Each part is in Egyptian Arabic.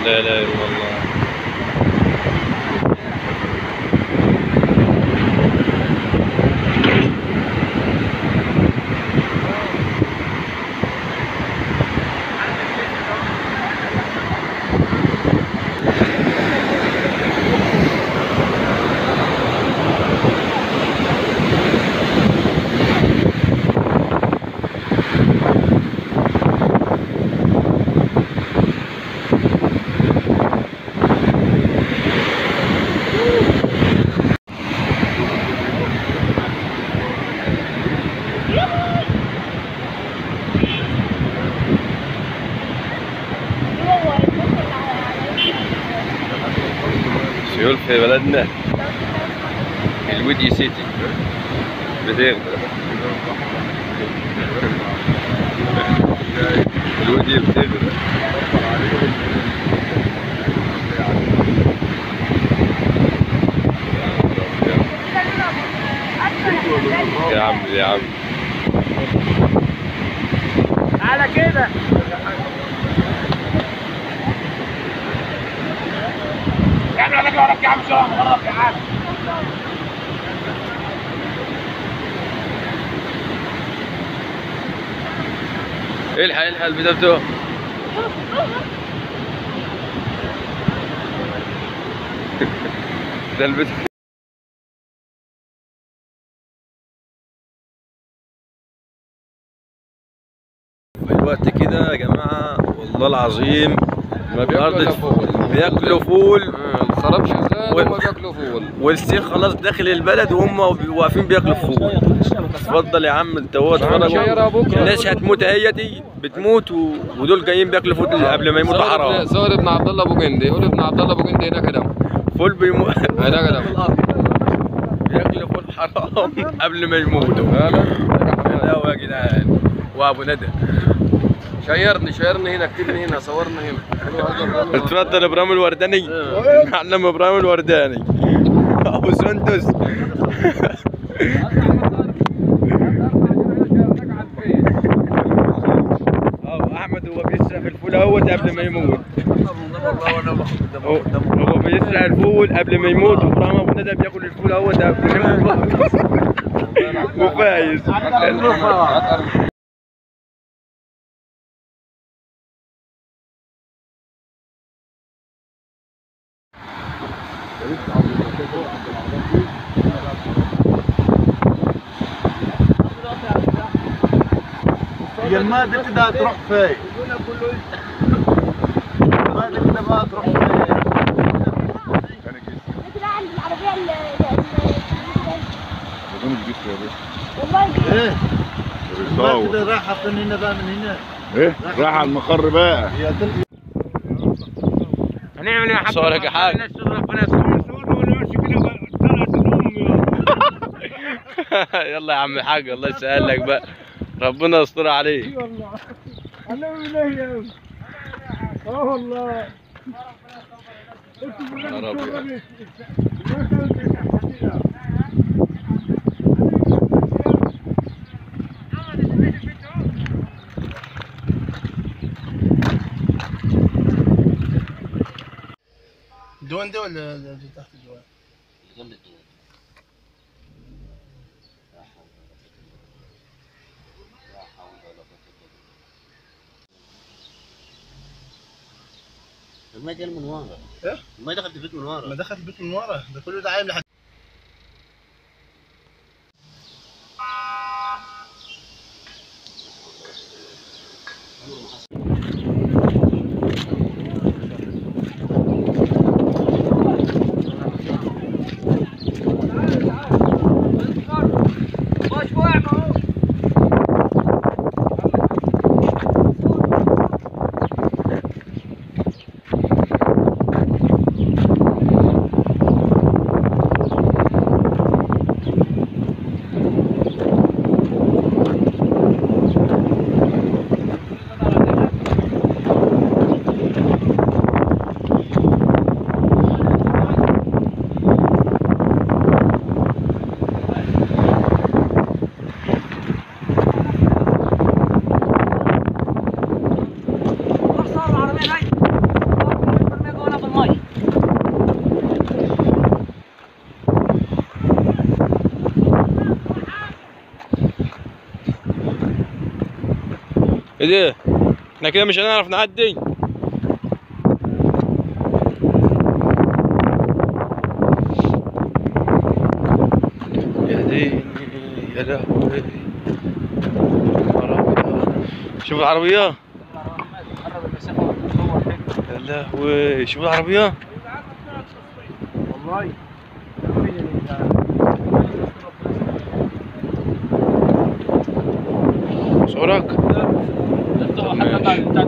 لا اله الا الله سيول في بلدنا الودي سيتي بتغرق الودي بتغرق يا عم يا عم على كده يا عم انا وراك يا عم شو وراك يا عم الحق الحق البتاع بتوعه ده البتاع الوقت كده يا جماعة والله العظيم ما بياكلوا الأرض إلا فول. بياكلوا فول آه، الخراب شغال وال- وما بياكلوا فول والسيخ خلاص داخل البلد وهم واقفين بياكلوا فول اتفضل يا عم انت هو عم شيرها اتفرج بكرة. الناس هتموت اهيتي بتموت و... ودول جايين بياكلوا فول قبل ما يموتوا صور ابن حرام صور ابن عبد الله ابو جندي يقول ابن عبد الله ابو جندي هناك دم فول بيموت هناك دم بياكلوا فول حرام قبل ما يموتوا لا لا لا يا جدعان وابو ندى شيرني شيرني هنا اكتبني هنا صورني هنا اتفضل ابراهيم الورداني معلم ابراهيم الورداني ابو سندس اه احمد هو بيسرق في الفول اهوت قبل ما يموت هو هو بيسرق الفول قبل ما يموت وابراهيم ابو ندى بياكل الفول اهوت قبل ما يموت وفايز هي المادة كده هتروح فين؟ المادة كده ما هتروح فين؟ كده عند العربية ال والله ايه؟ المادة كده رايحة من هنا بقى من هنا ايه راح على المقر بقى هي تل- هنعمل ايه يا حاج صورك يا حاج. ربنا يستر يلا يا عم الحاج الله يسهل لك بقى ربنا يستر عليك اه والله يا رب الديوان ده ولا اللي تحت الديوان؟ ما جاي من ورا إيه؟ ما دخلت البيت من ورا ما دخل البيت من ورا ده كله ده عايم لحد ايه ده احنا كده مش هنعرف نعدي يا ديني يا لهوي شوف العربية يا لهوي شوف العربية صورك ماشي.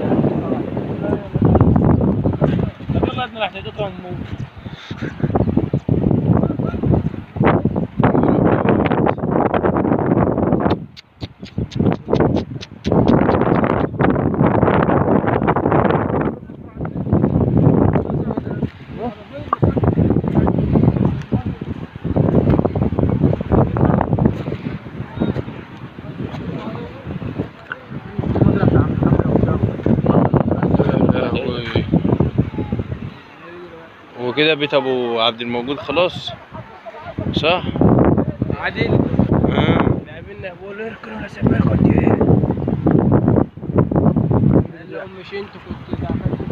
يا لهوي. هو كده بيت ابو عبد الموجود خلاص صح عادل آه. قابلنا بقول له اركنوا ولا سيبها كنت ايه قال لهم مش انتوا كنتوا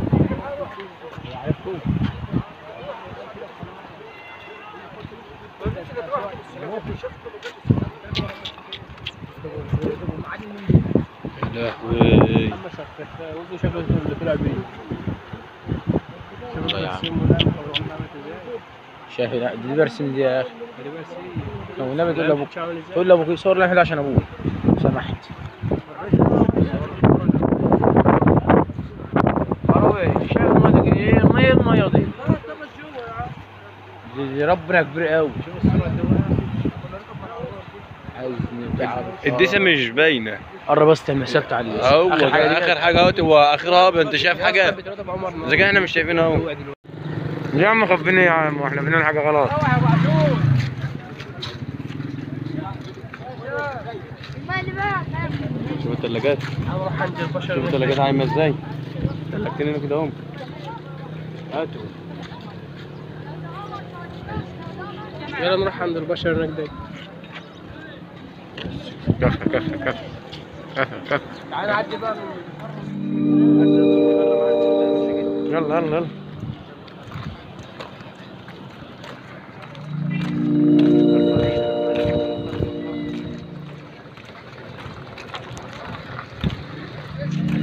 يا لهوي شكله اللي طلع بيه والله يا عم شايف لا دي برسم دي يا اخي لو النبي تقول لابوك تقول لابوك يصور لنا عشان ابوك سمحت شايف ما تجي ايه الميه الميه دي دي- دي ربنا كبير قوي عايز نبقى الدسة مش باينة قرب بس المسافه بتاع ال- هو آخر حاجة دي اخر حاجة اهوت هو اخرها ابيض انت شايف حاجة اذا كان احنا مش شايفينها اهو يا عم خبيني يا عم واحنا بنعمل حاجة غلط المال بقى شوف الثلاجات شوف الثلاجات عايمة ازاي ثلاجتين هنا كده اهم هاتوا يلا نروح عند البشر هناك ده كفى كفى كفى كفى كفى تعالى نعدي بقى يلا يلا يلا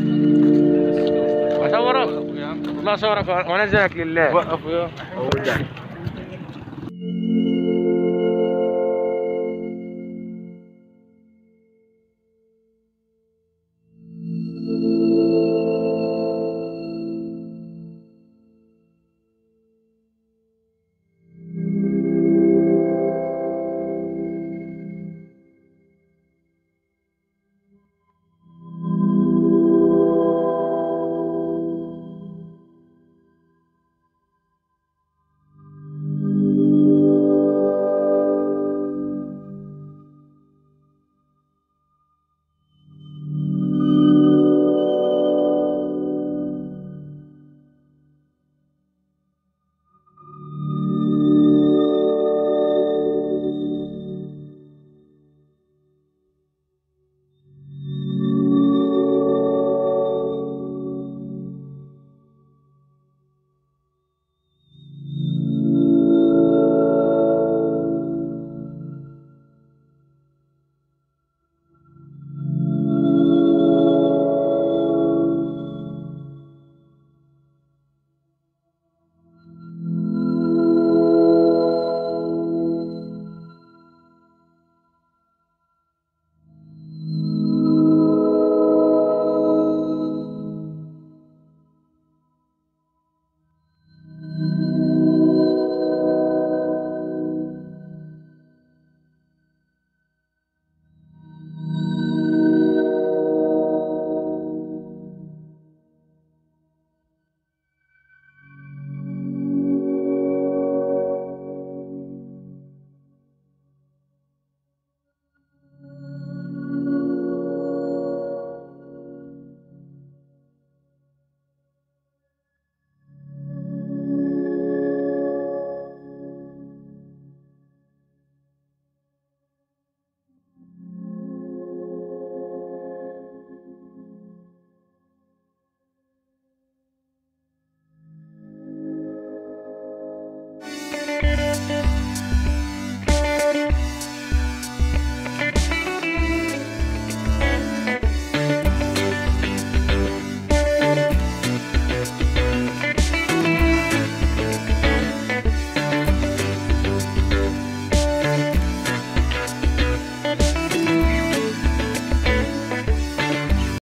اصورك لا اصورك وانزلك لله وقف يا